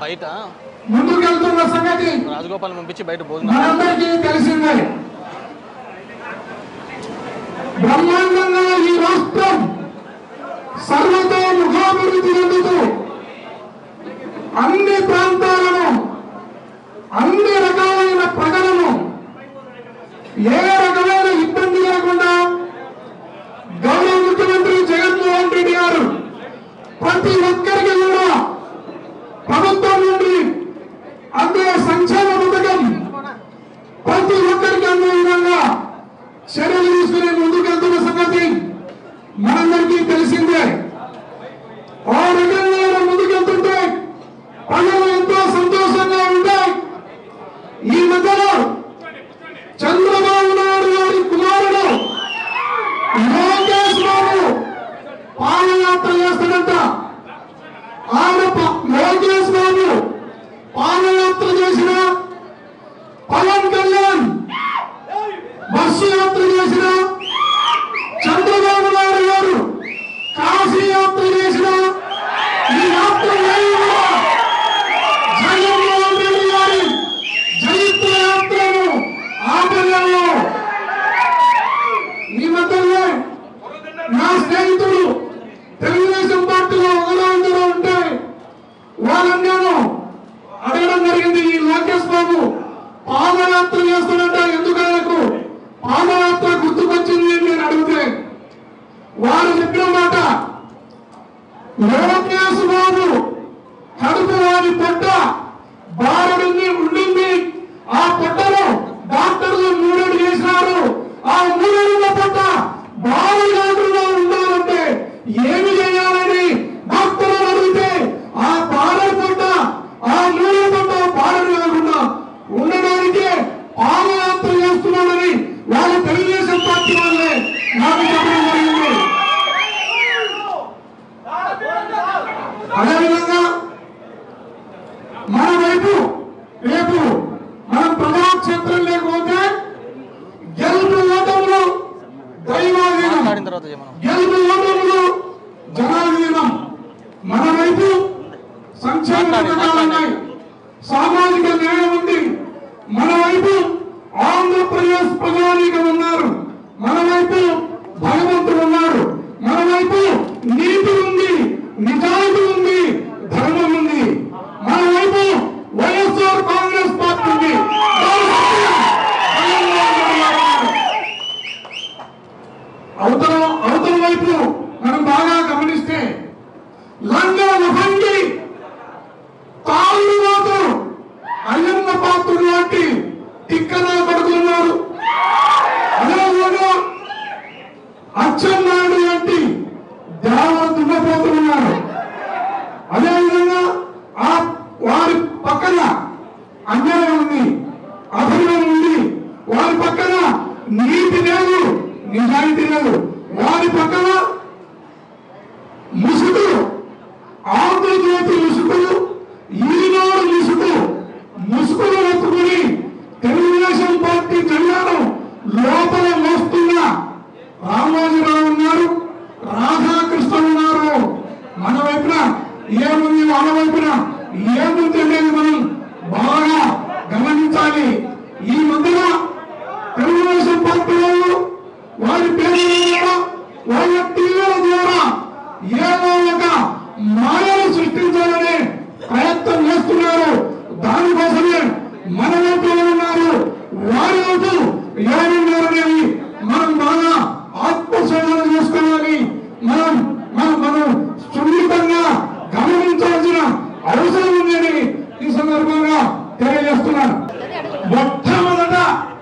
బయట ముందుకెళ్తున్న సంగతి రాజగోపాల్ పంపించి బయట భోజనం మనందరికీ తెలిసిందే బ్రహ్మాండంగా ఈ రాష్ట్రం సర్వతో ముఖాభివృద్ధి చెందుతూ అన్ని ప్రాంతాలను అన్ని రకాలైన ప్రజలను ఏ రకమైన ఇబ్బంది లేకుండా గౌరవ ముఖ్యమంత్రి జగన్మోహన్ రెడ్డి గారు ప్రతి ఒక్కరికి కూడా ప్రభుత్వం నుండి అందే సంక్షేమ పథకం ప్రతి ఒక్కరికి అందే విధంగా చర్యలు తీసుకుని ముందుకెళ్తున్న సంగతి మనందరికీ తెలిసిందే ఆ రకంగా మనం ముందుకెళ్తుంటే ప్రజలు ఎంతో సంతోషంగా ఉంటాయి ఈ మధ్యలో చంద్రబాబు నాయుడు గారి కుమారుడు లోకేష్ బాబు పాదయాత్ర చేస్తాడంట ఆయన ప- లోకేష్ బాబు పాదయాత్ర చేసిన పవన్ కళ్యాణ్ బస్సు యాత్ర చేసిన చంద్రబాబు నాయుడు గారు కాశీ యాత్ర చేసిన ఈ యాత్ర ఏవి కూడా జగన్మోహన్ రెడ్డి గారి జైత్ర యాత్రను ఆపలేము ఈ మధ్యలో నా స్నేహితుడు తెలుగుదేశం పార్టీలో ఒకరో ఇద్దరు ఉంటే వాళ్ళని నేను అడగడం జరిగింది ఈ లోకేష్ బాబు పాదయాత్ర చేస్తున్నట్ట ఎందుకు ఆయనకు పాదయాత్ర గుర్తుకొచ్చింది అని నేను అడిగితే వారు చెప్పిన మాట లోకేష్ బాబు కడుపు వారి పొట్ట బారుడింది ఉండింది ఆ పొట్టలో డాక్టర్లు మూడేడు చేసినారు ఆ మూడేళ్ళ పొట్ట బారు లేకుండా ఉండాలంటే ఏమి చేయాలని డాక్టర్లు అడిగితే ఆ బారు పొట్ట ఆ మూడేళ్ళ పొట్ట బారు లేకుండా ఉండడానికి పాదయాత్ర చేస్తున్నాడని వాళ్ళ తెలుగుదేశం పార్టీ వాళ్ళే నాకు చెప్పడం జరిగింది అదేవిధంగా మన వైపు రేపు మనం ప్రజాక్షేత్రం లేకపోతే గెలుపు ఓటములు దైవాధీనం మాట్లాడిన తర్వాత మనం గెలుపు ఓటములు జనాధీనం మన వైపు సంక్షేమ పథకాలు ఉన్నాయి సామాజిక న్యాయం ఉంది మన వైపు ఆంధ్రప్రదేశ్ ప్రజానీకం ఉన్నారు మన వైపు భగవంతుడు ఉన్నారు మన వైపు నీతి ఉంది నిజాయితీ ఉంది ధర్మం ఉంది మన వైపు వైఎస్ఆర్ కాంగ్రెస్ పార్టీ ఉంది దాని సత్యం జగన్మోహన్ రెడ్డి గారు ఉన్నారు. అవతల అవతల వైపు మనం బాగా గమనిస్తే లంగా లభంగి తాళ్ళుబాటు అయ్యన్న పాత్రుడు లాంటి తిక్కన కొడుకున్నారు అదేవిధంగా అచ్చెన్నాయుడు లాంటి దేవ దున్నపోతున్నారు అదేవిధంగా ఆ వారి పక్కన అన్యాయం ఉంది అధర్మం ఉంది వారి పక్కన నీతి లేదు నిజాయితీ లేదు వారి పక్కన ముసుగు ఆంధ్రజ్యోతి ముసుగులు ఈనాడు ముసుగు ముసుగులు ఎత్తుకుని తెలుగుదేశం పార్టీ జెండాను లోపల మోస్తున్న రామోజీరావు ఉన్నారు రాధాకృష్ణ ఉన్నారు మన వైపున ఏముంది వాళ్ళ వైపున ఏముంది అనేది మనం బాగా గమనించాలి ఈ మధ్యన తెలుగుదేశం పార్టీ వాళ్ళు వారి పేర్ల ద్వారా వాళ్ళ టీవీల ద్వారా ఏదో ఒక మాయను సృష్టించాలని ప్రయత్నం చేస్తున్నారు దానికోసమే మన వైపు ఉన్నారు వారి వైపు ఏమున్నారు అనేది మనం బాగా ఆత్మశోధన చేసుకోవాలి మనం మనం మనం సున్నితంగా గమనించాల్సిన అవసరం ఉందని ఈ సందర్భంగా తెలియజేస్తున్నాను మొట్టమొదట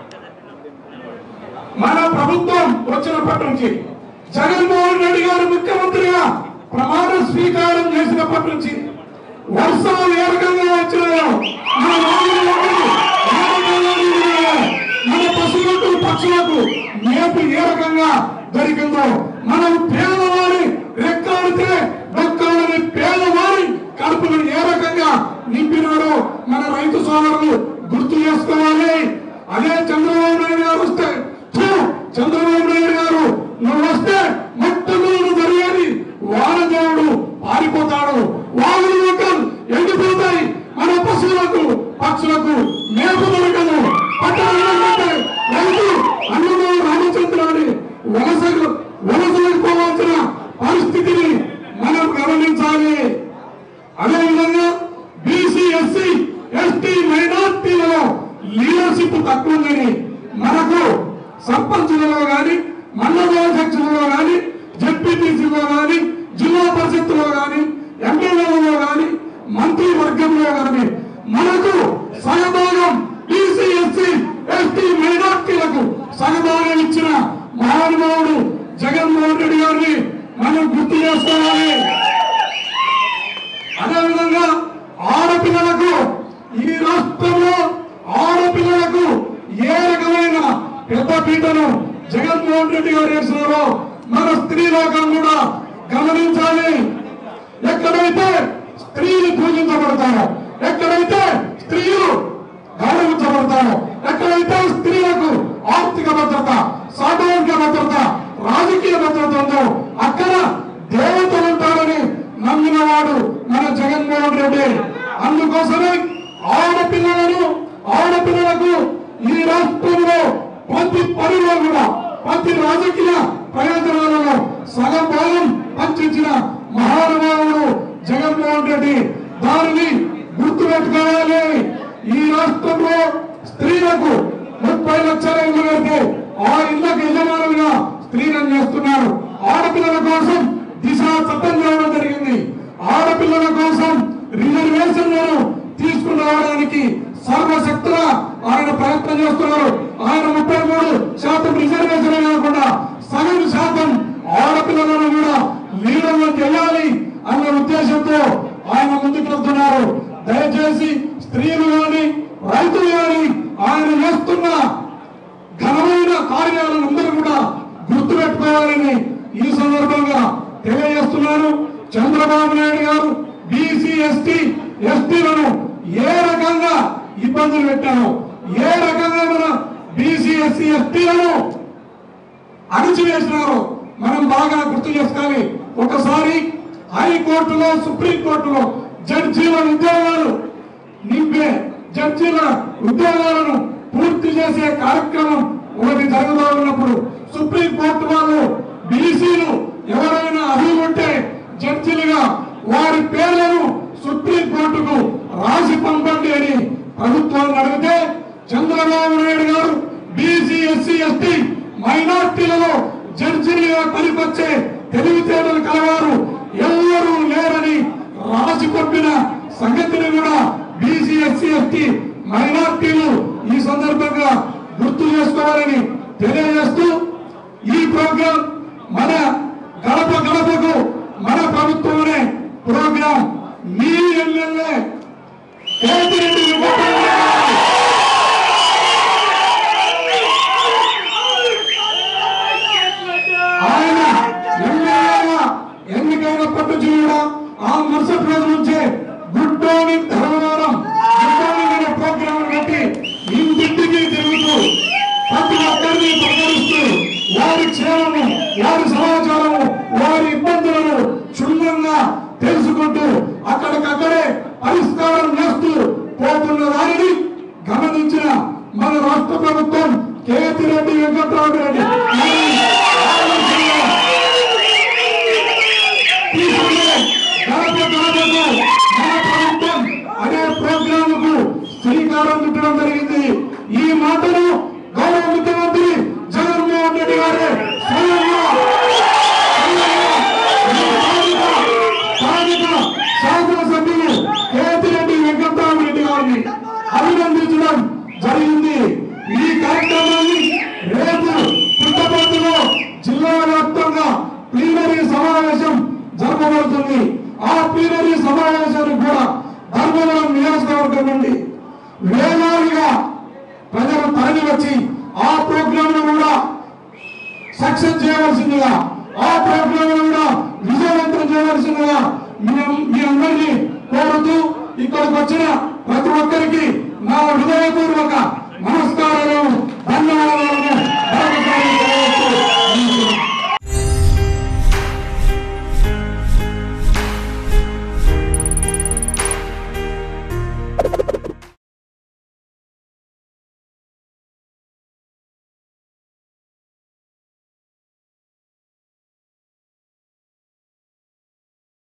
మన ప్రభుత్వం వచ్చినప్పటి నుంచి జగన్మోహన్ రెడ్డి గారు ముఖ్యమంత్రిగా ప్రమాణ స్వీకారం చేసినప్పటి నుంచి వర్షాలు ఏ రకంగా వచ్చినాయో మన వాహనాలకు ఏ రకంగా నీరున్నాయో, మన పశువులకు పక్షులకు మేపు ఏ రకంగా దొరికిందో మనం పేదవారి రెక్కాడితే దక్కాలని పేదవారి కడుపును ఏ రకంగా నింపినాడో మన రైతు సోదరులు గుర్తు చేసుకోవాలి అదే చంద్రబాబు నాయుడు గారు వస్తే థూ, చంద్రబాబు నాయుడు గారు నువ్వు వస్తే మొట్టమొదటి జరిగేది వానదేవుడు పారిపోతాడు వాగులు మొక్కలు ఎండిపోతాయి అధ్యక్షులుగా కానీ జడ్పీటీసీలో కానీ జిల్లా పరిషత్తులో కానీ ఎమ్మెల్యేలలో కానీ మంత్రి వర్గంలో కానీ మనకు సగభాగం బీసీ ఎస్సీ ఎస్టీ మైనార్టీలకు సగభాగం ఇచ్చిన మహానుభావుడు జగన్మోహన్ రెడ్డి గారిని మనం గుర్తు చేసుకోవాలి అదేవిధంగా ఆడపిల్లలకు ఈ రాష్ట్రంలో ఆడపిల్లలకు ఏ రకమైన పెద్దపీటను జగన్మోహన్ రెడ్డి గారు వేసినారో మన స్త్రీ లోకం కూడా గమనించాలి ఎక్కడైతే స్త్రీలు పూజించబడతారో ఎక్కడైతే స్త్రీలు గౌరవించబడతారో ఎక్కడైతే స్త్రీలకు ఆర్థిక భద్రత సామాజిక భద్రత రాజకీయ భద్రత ఉందో అక్కడ దేవతలు ఉంటారని నమ్మిన వాడు మన జగన్మోహన్ రెడ్డి అందుకోసమే ఆడపిల్లలను ఆడపిల్లలకు ఈ రాష్ట్రంలో ప్రతి పనిలో కూడా ప్రతి రాజకీయ ప్రయోజనాలలో సగం భాగం పంచించిన మహానుభావుడు జగన్మోహన్ రెడ్డి దానిని గుర్తుపెట్టుకోవాలి ఈ రాష్ట్రంలో స్త్రీలకు ముప్పై లక్షల ఇల్లు కడితే ఆ ఇళ్లకు యజమానులుగా స్త్రీలను చేస్తున్నారు ఆడపిల్లల కోసం దిశ చట్టం చేయడం జరిగింది ఆడపిల్లల కోసం రిజర్వేషన్లను తీసుకుని రావడానికి సర్వశక్తుల ఆయన ప్రయత్నం చేస్తున్నారు ఆయన ముప్పై మూడు శాతం రిజర్వేషన్ కాకుండా సగం శాతం ఆడపిల్లలను కూడా లీడర్లు చేయాలి అన్న ఉద్దేశంతో ఆయన ముందుకు వెళ్తున్నారు దయచేసి స్త్రీలు గాని రైతులు గాని ఆయన చేస్తున్న ఘనమైన కార్యాలను అందరూ కూడా గుర్తుపెట్టుకోవాలని ఈ సందర్భంగా తెలియజేస్తున్నాను చంద్రబాబు నాయుడు గారు బీసీ ఎస్టీ ఎస్టీలను ఏ రకంగా ఇబ్బందులు పెట్టారో ఏ రకంగా మన బీసీ ఎస్సీ ఎస్టీలను అణిచివేసినారో మనం బాగా గుర్తు చేసుకోవాలి ఒకసారి హైకోర్టులో సుప్రీంకోర్టులో జడ్జీల ఉద్యోగాలు నింపే జడ్జీల ఉద్యోగాలను పూర్తి చేసే కార్యక్రమం ఒకటి జరుగుతూ ఉన్నప్పుడు సుప్రీంకోర్టు వాళ్ళు బీసీలు ఎవరైనా అర్హులు ఉంటే జడ్జీలుగా వారి పేర్లను సుప్రీంకోర్టుకు రాసి పంపండి అని ప్రభుత్వాన్ని అడిగితే Chandrababu Naidu garu BC SC ST మైనార్టీలలో జడ్జిలుగా పనికొచ్చే తెలివితేటలు కలవారు ఎవరు లేరని రాసి పంపిన సంగతిని కూడా బీసీ ఎస్సీ ఎస్టీ మైనార్టీలు ఈ సందర్భంగా గుర్తు చేసుకోవాలని తెలియజేస్తూ ఈ ప్రోగ్రాం మన గడప గడపకు మన ప్రభుత్వం అనే ప్రోగ్రాం మీ ఎమ్మెల్యే కేతిరెడ్డి వెంకటరామయ్య గారు ఆయన ఎమ్మెల్యేగా ఎన్నికైనప్పటి నుంచి కూడా ఆ మరుసటి రోజు నుంచే good morning Dharmavaram good morning అనే ప్రోగ్రాం పెట్టి ఇంటింటికి తిరుగుతూ ప్రతి ఒక్కరిని పలకరిస్తూ వారి క్షేమము వారి సమాచారము వారి ఇబ్బందులను క్షుణ్ణంగా తెలుసుకుంటూ అక్కడికక్కడే పరిష్కారం చేస్తూ పోతున్న దానిని గమనించిన మన రాష్ట్ర ప్రభుత్వం కేతిరెడ్డి వెంకట్రావు రెడ్డి తీసుకునే గడప గడపకు మన ప్రభుత్వం అనే ప్రోగ్రాముకు శ్రీకారం చుట్టడం జరిగింది ఈ మాటను గౌరవ ముఖ్యమంత్రి జగన్మోహన్ రెడ్డి గారే స్వయంగా స్థానిక శాసనసభ్యులు కేతిరెడ్డి వెంకటరామరెడ్డి గారిని అభినందించడం జరిగింది ఈ కార్యక్రమాన్ని రేపు పుట్టపర్తిలో జిల్లా వ్యాప్తంగా ప్లీనరీ సమావేశం జరపబడుతుంది ఆ ప్లీనరీ సమావేశానికి కూడా ధర్మవరం నియోజకవర్గం నుండి వేలాదిగా ప్రజలు తరలి వచ్చి ఆ ప్రోగ్రామ్ కూడా సక్సెస్ చేయవలసిందిగా ఆ ప్రోగ్రామ్ కూడా విజయవంతం చేయవలసిందిగా మీ మీ అందరినీ కోరుతూ ఇక్కడికి వచ్చిన ప్రతి ఒక్కరికి